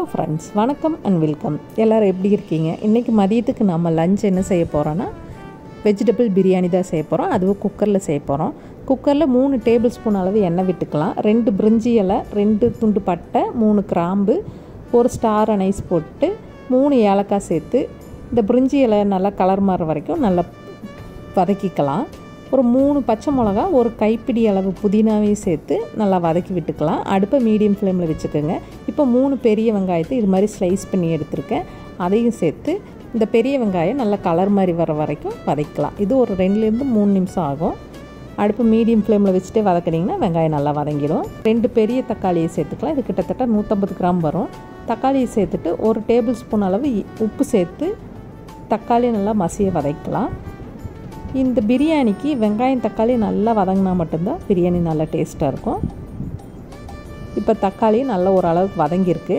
hello friends வணக்கம் and welcome எல்லோரும் எப்படி இருக்கீங்க இன்றைக்கி மதியத்துக்கு நம்ம லஞ்ச் என்ன செய்ய போகிறோன்னா வெஜிடபிள் பிரியாணி தான் செய்ய போகிறோம் அதுவும் குக்கரில் செய்ய போகிறோம் குக்கரில் மூணு டேபிள் ஸ்பூன் அளவு எண்ணெய் விட்டுக்கலாம் ரெண்டு பிரிஞ்சி இலை ரெண்டு துண்டு பட்டை மூணு கிராம்பு ஒரு ஸ்டார் அனைஸ் போட்டு மூணு ஏலக்காய் சேர்த்து இந்த பிரிஞ்சி இலை நல்லா கலர் மாறுற வரைக்கும் நல்லா வதக்கிக்கலாம் ஒரு மூணு பச்சை மிளகா ஒரு கைப்பிடி அளவு புதினாவையும் சேர்த்து நல்லா வதக்கி விட்டுக்கலாம் அடுப்பை மீடியம் ஃப்ளேமில் வச்சுக்கோங்க இப்போ மூணு பெரிய வெங்காயத்தை இது மாதிரி ஸ்லைஸ் பண்ணி எடுத்திருக்கேன் அதையும் சேர்த்து இந்த பெரிய வெங்காயம் நல்லா கலர் மாதிரி வர வரைக்கும் வதக்கலாம் இது ஒரு ரெண்டுலேருந்து மூணு நிமிஷம் ஆகும் அடுப்பு மீடியம் ஃப்ளேமில் வச்சுட்டே வதக்கினீங்கன்னா வெங்காயம் நல்லா வதங்கிடும் ரெண்டு பெரிய தக்காளியை சேர்த்துக்கலாம் இது கிட்டத்தட்ட நூற்றம்பது கிராம் வரும் தக்காளியை சேர்த்துட்டு ஒரு டேபிள் ஸ்பூன் அளவு உப்பு சேர்த்து தக்காளி நல்லா மசிய வதக்கலாம் இந்த பிரியாணிக்கு வெங்காயம் தக்காளி நல்லா வதங்கினா மட்டும்தான் பிரியாணி நல்லா டேஸ்ட்டாக இருக்கும் இப்போ தக்காளி நல்லா ஓரளவுக்கு வதங்கியிருக்கு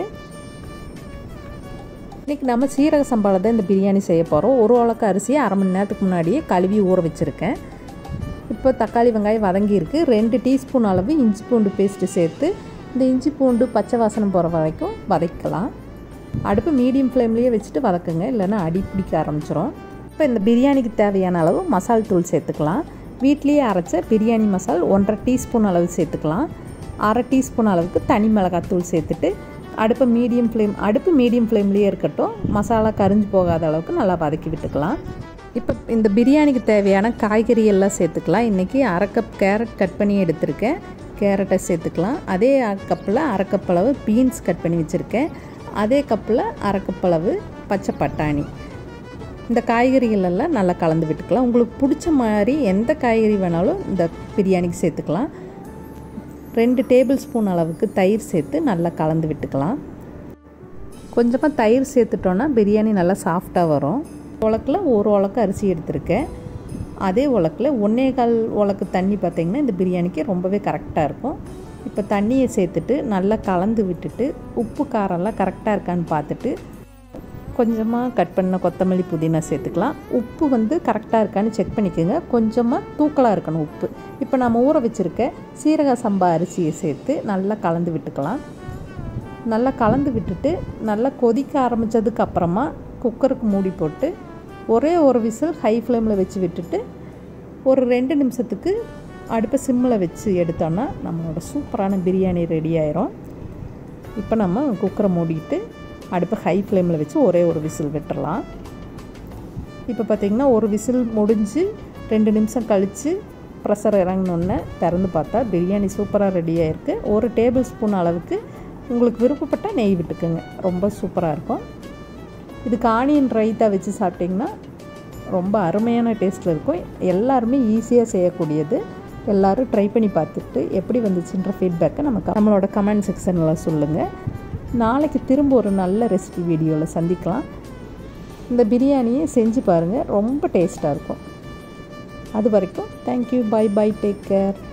இன்றைக்கி நம்ம சீரக சம்பாவில் தான் இந்த பிரியாணி செய்ய போகிறோம் ஒரு உலக்க அரிசியை அரை மணி நேரத்துக்கு முன்னாடியே கழுவி ஊற வச்சுருக்கேன் இப்போ தக்காளி வெங்காயம் வதங்கியிருக்கு ரெண்டு டீஸ்பூன் அளவு இஞ்சி பூண்டு பேஸ்ட்டு சேர்த்து இந்த இஞ்சி பூண்டு பச்சை வாசனை போகிற வரைக்கும் வதக்கலாம் அடுப்பு மீடியம் ஃப்ளேம்லேயே வச்சுட்டு வதக்குங்க இல்லைன்னா அடி பிடிக்க ஆரம்பிச்சிடும் இப்போ இந்த பிரியாணிக்கு தேவையான அளவு மசால் தூள் சேர்த்துக்கலாம் வீட்லேயே அரைச்ச பிரியாணி மசால் ஒன்றரை டீஸ்பூன் அளவு சேர்த்துக்கலாம் அரை டீஸ்பூன் அளவுக்கு தனி மிளகாத்தூள் சேர்த்துட்டு அடுப்பு மீடியம் ஃப்ளேம் அடுப்பு மீடியம் ஃப்ளேம்லேயே இருக்கட்டும் மசாலா கரிஞ்சு போகாத அளவுக்கு நல்லா வதக்கி விட்டுக்கலாம் இப்போ இந்த பிரியாணிக்கு தேவையான காய்கறி எல்லாம் சேர்த்துக்கலாம் இன்றைக்கி அரை கப் கேரட் கட் பண்ணி எடுத்திருக்கேன் கேரட்டை சேர்த்துக்கலாம் அதே கப்பில் அரை கப் அளவு பீன்ஸ் கட் பண்ணி வச்சுருக்கேன் அதே கப்பில் அரை கப் அளவு பச்சை பட்டாணி இந்த காய்கறிகள் எல்லாம் நல்லா கலந்து விட்டுக்கலாம் உங்களுக்கு பிடிச்ச மாதிரி எந்த காய்கறி வேணாலும் இந்த பிரியாணிக்கு சேர்த்துக்கலாம் ரெண்டு டேபிள் ஸ்பூன் அளவுக்கு தயிர் சேர்த்து நல்லா கலந்து விட்டுக்கலாம் கொஞ்சமாக தயிர் சேர்த்துட்டோன்னா பிரியாணி நல்லா சாஃப்டாக வரும் உலக்கில் ஒரு உலக்கு அரிசி எடுத்திருக்கேன் அதே உலக்கில் ஒன்றே கால் உலக்கு தண்ணி பார்த்திங்கன்னா இந்த பிரியாணிக்கு ரொம்பவே கரெக்டாக இருக்கும் இப்போ தண்ணியை சேர்த்துட்டு நல்லா கலந்து விட்டுட்டு உப்பு காரம்லாம் கரெக்டாக இருக்கான்னு பார்த்துட்டு கொஞ்சமாக கட் பண்ண கொத்தமல்லி புதினா சேர்த்துக்கலாம் உப்பு வந்து கரெக்டாக இருக்கான்னு செக் பண்ணிக்கோங்க கொஞ்சமாக தூக்கலாக இருக்கணும் உப்பு இப்போ நம்ம ஊற வச்சுருக்க சீரக சம்பா அரிசியை சேர்த்து நல்லா கலந்து விட்டுக்கலாம் நல்லா கலந்து விட்டுட்டு நல்லா கொதிக்க ஆரம்பித்ததுக்கு அப்புறமா குக்கருக்கு மூடி போட்டு ஒரே ஒரு விசில் ஹை ஃப்ளேமில் வச்சு விட்டுட்டு ஒரு ரெண்டு நிமிஷத்துக்கு அடுப்பை சிம்மில் வச்சு எடுத்தோன்னா நம்மளோட சூப்பரான பிரியாணி ரெடி ஆயிரும் இப்போ நம்ம குக்கரை மூடிட்டு அடுப்பை ஹை ஃப்ளேமில் வச்சு ஒரே ஒரு விசில் விட்டுறலாம் இப்போ பார்த்திங்கன்னா ஒரு விசில் முடிஞ்சு ரெண்டு நிமிஷம் கழித்து ப்ரெஷர் இறங்கினோன்னே திறந்து பார்த்தா பிரியாணி சூப்பராக ரெடி ஆகிருக்கு ஒரு டேபிள் ஸ்பூன் அளவுக்கு உங்களுக்கு விருப்பப்பட்டால் நெய் விட்டுக்குங்க ரொம்ப சூப்பராக இருக்கும் இதுக்கு ஆனியன் ரைத்தா வச்சு சாப்பிட்டிங்கன்னா ரொம்ப அருமையான டேஸ்ட்டில் இருக்கும் எல்லாருமே ஈஸியாக செய்யக்கூடியது எல்லோரும் ட்ரை பண்ணி பார்த்துட்டு எப்படி வந்துச்சுன்ற ஃபீட்பேக்கை நமக்கு நம்மளோட கமெண்ட் செக்ஷனில் சொல்லுங்கள் நாளைக்கு திரும்ப ஒரு நல்ல ரெசிபி வீடியோவில் சந்திக்கலாம் இந்த பிரியாணியை செஞ்சு பாருங்கள் ரொம்ப டேஸ்ட்டாக இருக்கும் அது வரைக்கும் thank you bye bye take care